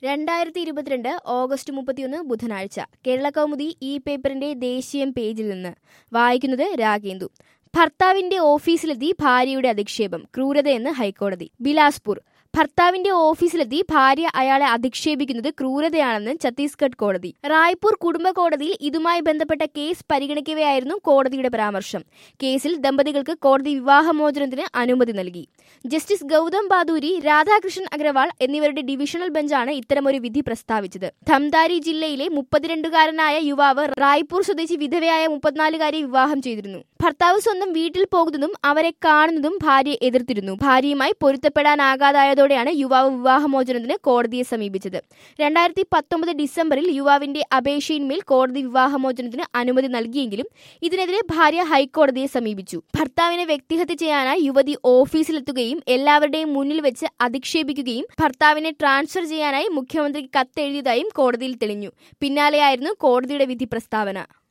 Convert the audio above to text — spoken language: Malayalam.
രണ്ടായിരത്തി ഇരുപത്തിരണ്ട് ഓഗസ്റ്റ് മുപ്പത്തിയൊന്ന് ബുധനാഴ്ച കേരള കൗമുദി ഈ പേപ്പറിന്റെ ദേശീയം പേജിൽ നിന്ന് വായിക്കുന്നത് രാഗേന്ദു ഭർത്താവിന്റെ ഓഫീസിലെത്തി ഭാര്യയുടെ അധിക്ഷേപം ക്രൂരതയെന്ന് ഹൈക്കോടതി ബിലാസ്പൂർ ഭർത്താവിന്റെ ഓഫീസിലെത്തി ഭാര്യ അയാളെ അധിക്ഷേപിക്കുന്നത് ക്രൂരതയാണെന്ന് ഛത്തീസ്ഗഡ് കോടതി റായ്പൂർ കുടുംബ കോടതിയിൽ ഇതുമായി ബന്ധപ്പെട്ട കേസ് പരിഗണിക്കവെയായിരുന്നു കോടതിയുടെ പരാമർശം കേസിൽ ദമ്പതികൾക്ക് കോടതി വിവാഹമോചനത്തിന് അനുമതി നൽകി ജസ്റ്റിസ് ഗൗതം ബാദൂരി രാധാകൃഷ്ണൻ അഗ്രവാൾ എന്നിവരുടെ ഡിവിഷണൽ ബെഞ്ചാണ് ഇത്തരമൊരു വിധി പ്രസ്താവിച്ചത് ധംതാരി ജില്ലയിലെ മുപ്പത്തിരണ്ടുകാരനായ യുവാവ് റായ്പൂർ സ്വദേശി വിധവയായ മുപ്പത്തിനാലുകാരിയെ വിവാഹം ചെയ്തിരുന്നു ഭർത്താവ് സ്വന്തം വീട്ടിൽ പോകുന്നതും അവരെ കാണുന്നതും ഭാര്യ എതിർത്തിരുന്നു ഭാര്യയുമായി പൊരുത്തപ്പെടാനാകാതായതോടെയാണ് യുവാവ് വിവാഹമോചനത്തിന് കോടതിയെ സമീപിച്ചത് രണ്ടായിരത്തി പത്തൊമ്പത് ഡിസംബറിൽ യുവാവിന്റെ അപേക്ഷയിന്മേൽ കോടതി വിവാഹമോചനത്തിന് അനുമതി നൽകിയെങ്കിലും ഇതിനെതിരെ ഭാര്യ ഹൈക്കോടതിയെ സമീപിച്ചു ഭർത്താവിനെ വ്യക്തിഹത്യ ചെയ്യാനായി യുവതി ഓഫീസിലെത്തുകയും എല്ലാവരുടെയും മുന്നിൽ വെച്ച് അധിക്ഷേപിക്കുകയും ഭർത്താവിനെ ട്രാൻസ്ഫർ ചെയ്യാനായി മുഖ്യമന്ത്രിക്ക് കത്തെഴുതിയതായും കോടതിയിൽ തെളിഞ്ഞു പിന്നാലെയായിരുന്നു കോടതിയുടെ വിധി പ്രസ്താവന